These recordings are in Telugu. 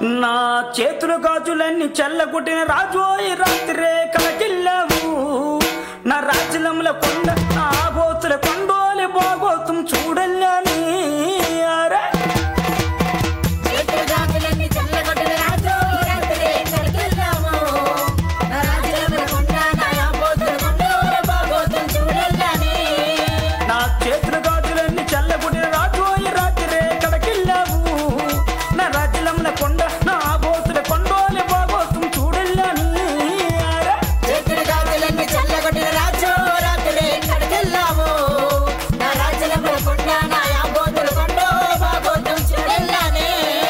నా చేతులు గాజులన్నీ చల్లగొట్టిన రాజోయి రాత్రే కలకిల్లావు నా రాజ్యలంల కొండ నా ఆబోతుల కొండోలి బాగోతం చూడల్లని అరే చేతులు గాజులన్నీ చల్లగొట్టిన రాజు రాత్రి కడికెళ్ళాము. నా రాజులమ్మల కొండ, నా యాబోతుల కొండ, బాగోతులు చూడల్లానే. నా చేతులు గాజులన్నీ చల్లగొట్టిన రాజోయి రాత్రే కలకిల్లావు నా రాజ్యలంల కొండ నా ఆబోతుల కొండోలి బాగోతం చూడల్లని అరే చేతులు గాజులన్నీ చల్లగొట్టిన రాజు రాత్రి కడికెళ్ళాము. నా రాజులమ్మల కొండ, నా యాబోతుల కొండ, బాగోతులు చూడల్లానే.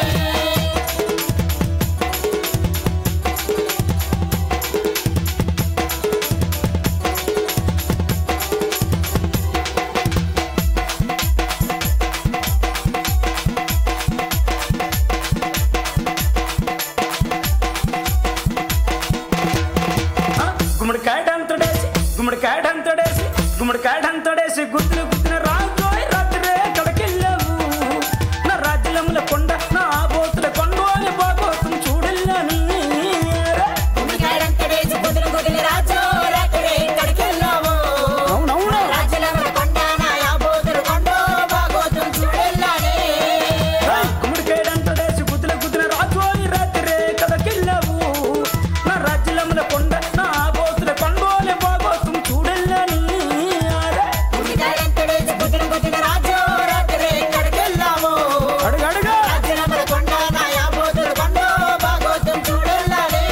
గుమ్మడికాయ అంతడేసి గుమ్మడికాయ అంతడేసి గుమ్మడికాయ అంతడేసి గుద్దులు గుద్దిన రాజోయ్ రాత్రే కడకెళ్ళావు నా రాజ్యలముల కొండ నా ఆబోతుల కొండోలి బాగోతం చూడల్లని గుండెకాయలంతడేసి కుదురు కుదిరి రాజు రాత్రి కడికెళ్ళాము. అవునవును రాజులమ్మల కొండ, నా యాబోతుల కొండ, బాగోతులు చూడల్లానే. గుమ్మడికాయ అంతడేసి గుద్దులు గుద్దిన రాజోయ్ రాత్రే కడకెళ్ళావు నా రాజ్యలముల కొండ నా ఆబోతుల కొండోలి బాగోతం చూడల్లని గుండెకాయలంతడేసి కుదురు కుదిరి రాజు రాత్రి కడికెళ్ళాము. అడుగు అడుగు రాజులమ్మల కొండ, నా యాబోతుల కొండ, బాగోతులు చూడల్లానే.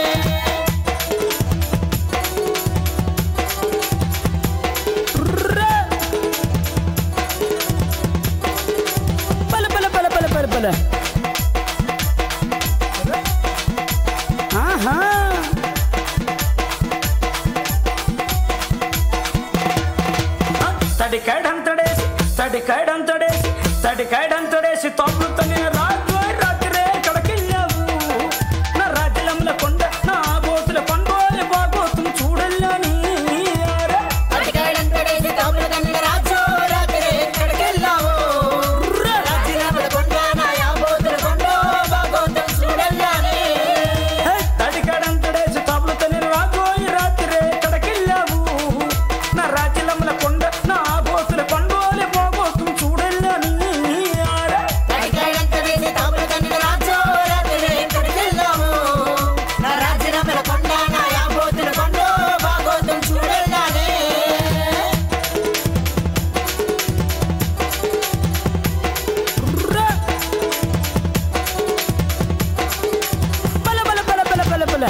పల పల పల పల పల పల ఆహా తడికాడంతడేసి తడికాడంతడేసి తడికాడంతడేసి తోపులు తగిన రాజు రాత్రే కడకెళ్ళావు నా రాజ్యలముల కొండ నా బోతుల కొండోలి బాగోతుం చూడల్లని అరే గుండెకాయలంతడేసి తోపులు తన్నిన రాజు రాత్రి కడికెళ్ళాము. రాజులమ్మల కొండ, నా యాబోతుల కొండ, బాగోతులు చూడల్లానే. తడికాడంతడేసి తోపులు తగిన రాజు రాత్రే కడకెళ్ళావు నా రాజ్యలముల కొండ నా బోతుల కొండోలి బాగోతుం చూడల్లని అరే తడికాయలంతడేసి తోపులు తన్నిన రాజు రాత్రి కడికెళ్ళాము. నా రాజులమ్మల కొండ, నా యాబోతుల కొండ, బాగోతులు చూడల్లానే. బల బల బల బల బల బల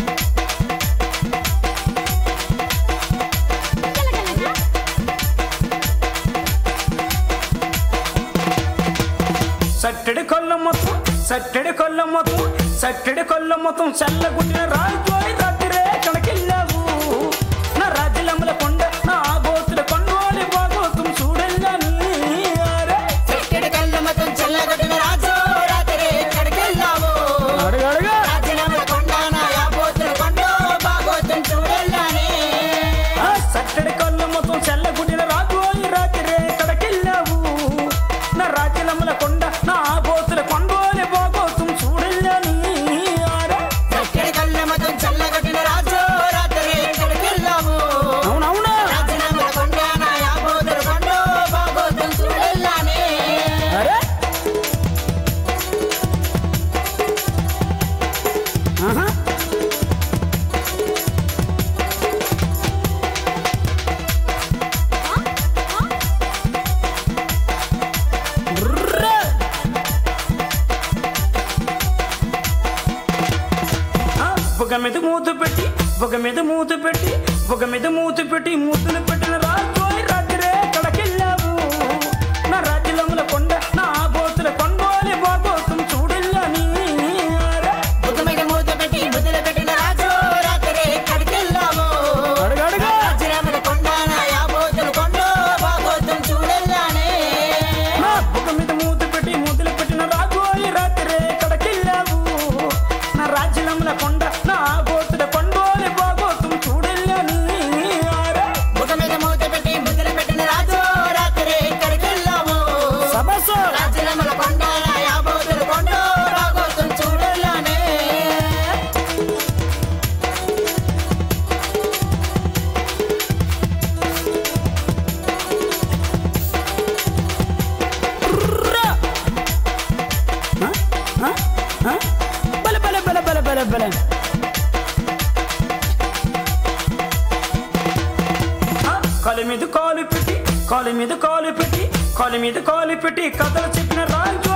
సట్టడి కొల్ల మొత్తం సట్టడి కొల్ల మొత్తం సట్టడి కొల్ల మొత్తం చల్లగుట్టిన రాజోయ్ రాత్రే కడకెళ్ళావు నా రాజ్యలమ్మల కొండ నా బోతుల కొండోలి బాగోతం చూడల్లని అరే చెట్టెడు కళ్ళ మతం చల్లగొట్టిన రాజు రాత్రి కడికెళ్ళాము. అడుగు అడుగు రాజులమ్మల కొండ, నా యాబోతుల కొండ, బాగోతులు చూడల్లానే. ఆ సట్టడి కొల్ల మొత్తం చల్లగుట్టిన రాజోయ్ రాత్రే కడకెళ్ళావు నా రాజ్యలమ్మల కొండ నా బోతుల కొండోలి బాగోతం చూడల్లని అరే చెట్టెడు కళ్ళ మతం చల్లగొట్టిన రాజు రాత్రి కడికెళ్ళాము. అవునవునా రాజులమ్మల కొండ, నా యాబోతుల కొండ, బాగోతులు చూడల్లానే. అరే ఆహా బ్రర్ర. ఆ, బుగ మీద మూత పెట్టి బుగ మీద మూత పెట్టి బుగ మీద మూత పెట్టి మూతలు పెట్టిన రాజోయ్ రాత్రే కడకెళ్ళావు నా రాజ్యలముల కొండ నా బోతుల కొండోలి బాగోతం చూడల్లని అరే బుగ్గ మీద మూత పెట్టి బుద్ధులు పెట్టిన రాజు రాత్రి కడికెళ్ళాము. అడుగు అడుగు రాజులమ్మల కొండ, నా యాబోతుల కొండ, బాగోతులు చూడల్లానే. నా బుగ మీద మూత పెట్టి మూతలు పెట్టిన రాజోయ్ రాత్రే కడకెళ్ళావు నా రాజ్యలముల కొండ నా బోతుల కొండోలి బాగోతం చూడల్లని అరే బుగ్గ మీద ఆ? ఆ? బలే బలే బలే బలే బలే బలే ఆ, కాలు మీద కాలు పెట్టి కాలు మీద కాలు పెట్టి కాలు మీద కాలు పెట్టి కథలు చెప్పిన రాజు